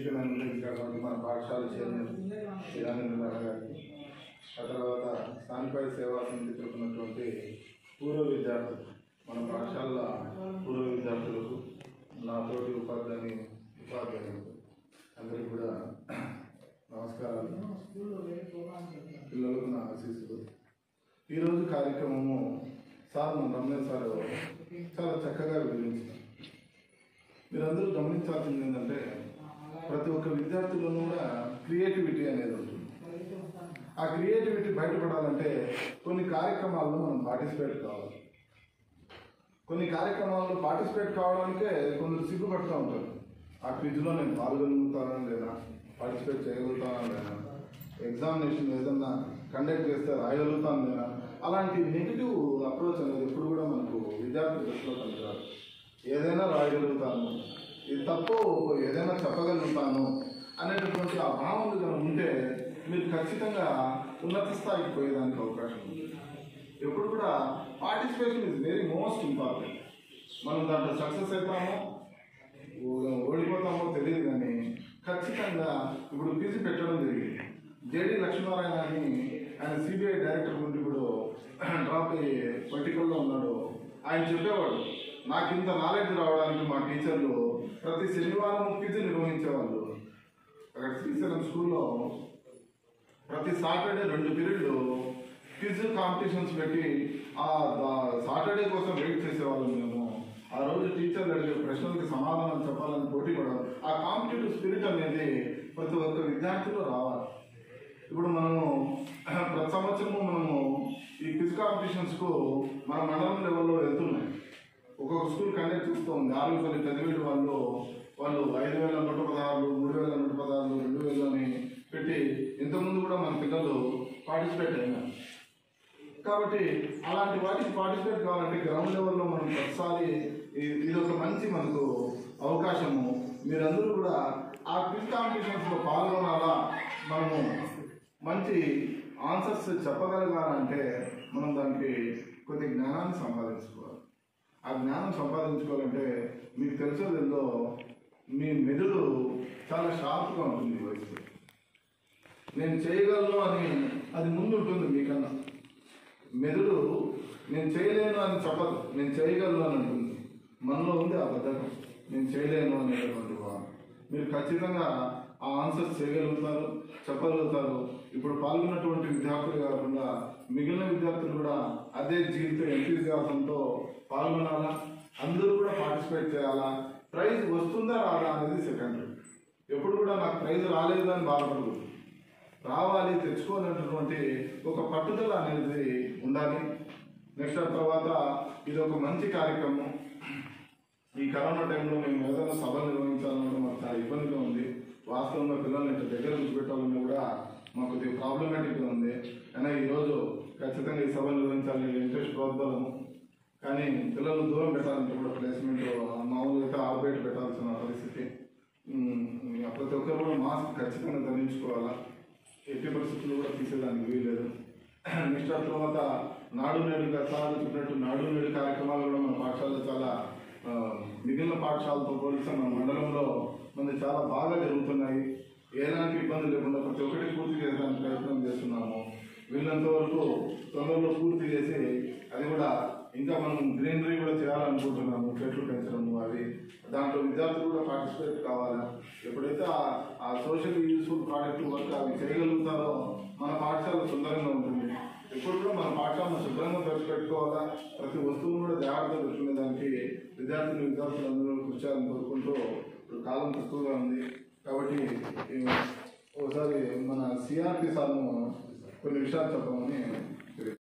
వేదిక నిర్వహించినటువంటి మన పాఠశాల చైర్మన్ శ్రీరామేంద్ర గారికి ఆ తర్వాత స్థానిక సేవా సమితి తరపునటువంటి పూర్వ విద్యార్థులు మన పాఠశాల పూర్వ విద్యార్థులకు నా తోటి ఉపాధ్యాయుని ఉపాధ్యాయులకు అందరికీ కూడా నమస్కారాలు పిల్లలకు నా ఆశీస్సులు ఈరోజు కార్యక్రమము సార్ మన రమణేష్ సార్ చాలా చక్కగా వివరించారు మీరందరూ గమనించాల్సింది ఏంటంటే ప్రతి ఒక్క విద్యార్థులను కూడా క్రియేటివిటీ అనేది ఉంటుంది ఆ క్రియేటివిటీ బయటపడాలంటే కొన్ని కార్యక్రమాల్లో మనం పార్టిసిపేట్ కావాలి కొన్ని కార్యక్రమాల్లో పార్టిసిపేట్ కావడానికే కొందరు సిగ్గుపడుతూ ఉంటారు ఆ క్విజ్లో నేను పాల్గొనుగుతానా లేదా పార్టిసిపేట్ చేయగలుగుతానా లేదా ఎగ్జామినేషన్ ఏదన్నా కండక్ట్ చేస్తే రాయగలుగుతాను లేదా అలాంటి నెగిటివ్ అప్రోచ్ అనేది ఎప్పుడు కూడా మనకు విద్యార్థి దశలో కలుగుతారు ఏదైనా రాయగలుగుతాను ఇది తప్పు ఏదైనా చెప్పగలుగుతాను అనేటటువంటి ఆ భావనలు కనుక ఉంటే మీరు ఖచ్చితంగా ఉన్నత స్థాయికి పోయేదానికి అవకాశం ఉంది ఎప్పుడు కూడా participation is very most important మనం దాంట్లో సక్సెస్ అవుతామో ఓ- ఓడిపోతామో తెలియదు కానీ ఖచ్చితంగా ఇప్పుడు పీజీ పెట్టడం జరిగింది జేడి లక్ష్మీనారాయణ అని ఆయన సిబిఐ డైరెక్టర్ నుండి ఇప్పుడు డ్రాప్ అయ్యి పొలిటికల్లో ఉన్నాడు ఆయన చెప్పేవాడు నాకు ఇంత నాలెడ్జ్ రావడానికి మా టీచర్లు ప్రతి శనివారం క్విజ్ నిర్వహించేవాళ్ళు అక్కడ శ్రీశైలం స్కూల్లో ప్రతి సాటర్డే రెండు పీరియడ్లు క్విజ్ కాంపిటీషన్స్ పెట్టి ఆ దా- సాటర్డే కోసం వెయిట్ చేసేవాళ్ళం మేము ఆ రోజు టీచర్లు అడిగే ప్రశ్నలకి సమాధానం చెప్పాలని పోటీ పడడం ఆ కాంపిటేటివ్ స్పిరిట్ అనేది ప్రతి ఒక్క విద్యార్థిలో రావాలి ఇప్పుడు మనము ప్రతి సంవత్సరము మనము ఈ క్విజ్ కాంపిటీషన్స్కు మన మండలం లెవెల్లో వెళ్తున్నాయి ఒక్కొక్క స్కూల్ కండక్ట్ చేస్తూ ఉంది ఆరుపల్లి పెద్దవీడు వాళ్ళు వాళ్ళు ఐదు వేల నూట పదహారులు మూడు వేల నూట పదహారులు రెండు వేలని పెట్టి ఇంతకుముందు కూడా మన పిల్లలు పార్టిసిపేట్ అయినారు కాబట్టి అలాంటి వాటికి పార్టిసిపేట్ కావాలంటే గ్రౌండ్ లెవెల్లో మనం ప్రతిసారి ఇ- ఇది ఒక మంచి మనకు అవకాశము మీరందరూ కూడా ఆ క్విజ్ కాంపిటీషన్స్లో పాల్గొనాలా మనము మంచి ఆన్సర్స్ చెప్పగలగాలంటే మనం దానికి కొద్ది జ్ఞానాన్ని సంపాదించుకోవాలి ఆ జ్ఞానం సంపాదించుకోవాలంటే మీకు తెలిసేదేందో మీ మెదడు చాలా షార్ప్గా ఉంటుంది ఈ వయసులో నేను చేయగలను అని అది ముందు ఉంటుంది మీకన్నా మెదడు నేను చేయలేను అని చెప్పదు నేను చేయగలను అని అంటుంది మనలో ఉంది ఆ బద్ధకం నేను చేయలేను అనేటటువంటి భావన మీరు ఖచ్చితంగా ఆ ఆన్సర్స్ చేయగలుగుతారు చెప్పగలుగుతారు ఇప్పుడు పాల్గొన్నటువంటి విద్యార్థులు కాకుండా మిగిలిన విద్యార్థులు కూడా అదే జీవిత ఎంతీజాసంతో పాల్గొనాలా అందరూ కూడా పార్టిసిపేట్ చేయాలా ప్రైజ్ వస్తుందా రాదా అనేది సెకండరీ ఎప్పుడు కూడా నాకు ప్రైజ్ రాలేదు అని బాధపడకూడదు రావాలి తెచ్చుకోవాలన్నటువంటి ఒక పట్టుదల అనేది ఉండాలి నెక్స్ట్ ఆ తర్వాత ఇది ఒక మంచి కార్యక్రమం ఈ కరోనా టైంలో మేము ఏదైనా సభలు నిర్వహించాలన్నా మాకు చాలా ఇబ్బందిగా ఉంది వాస్తవంగా పిల్లల్ని ఇంత దగ్గర కూర్చోబెట్టాలన్నా కూడా మాకు కొద్దిగా ప్రాబ్లమాటిక్గా ఉంది అయినా ఈరోజు ఖచ్చితంగా ఈ సభలు నిర్వహించాలి ఇంట్రెస్ట్ ప్రోద్బలము కానీ పిల్లలు దూరం పెట్టాలంటే కూడా ప్లేస్మెంట్ మామూలుగా అయితే ఆర్బేట్ పెట్టాల్సిన పరిస్థితి ఉమ్, ప్రతి ఒక్కరు కూడా మాస్క్ ఖచ్చితంగా ధరించుకోవాలా ఎట్టి పరిస్థితుల్లో కూడా తీసేదానికి వీల్లేదు నెక్స్ట్ ఆ తర్వాత నాడు నేడు సార్లు చెప్పినట్టు నాడు నేడు కార్యక్రమాలు కూడా మన పాఠశాలలో చాలా ఆ, మిగిలిన పాఠశాలతో పోలిస్తే మన మండలంలో మనది చాలా బాగా జరుగుతున్నాయి ఎలాంటి ఇబ్బంది లేకుండా ప్రతి ఒక్కటి పూర్తి చేయడానికి ప్రయత్నం చేస్తున్నాము వీళ్ళంత వరకు తొందరలో పూర్తి చేసి అది కూడా ఇంకా మనం గ్రీనరీ కూడా చేయాలనుకుంటున్నాము చెట్లు పెంచడము అవి దాంట్లో విద్యార్థులు కూడా పార్టిసిపేట్ కావాలి ఎప్పుడైతే ఆ- ఆ సోషల్ యూస్ఫుల్ ప్రాడక్ట్ వర్క్ అవి చేయగలుగుతారో మన పాఠశాల సుందరంగా ఉంటుంది ఎప్పుడు కూడా మన పాఠశాలను శుభ్రంగా పెట్టుకోవాలా ప్రతి వస్తువును కూడా జాగ్రత్తగా పెట్టుకునే దానికి విద్యార్థులు విద్యార్థులు అందరూ కృషి చేయాలని కోరుకుంటూ ఇప్పుడు కాలం తక్కువగా ఉంది కాబట్టి ఈ ఒకసారి మన సిఆర్టీ సార్ను కొన్ని విషయాలు చెప్పమని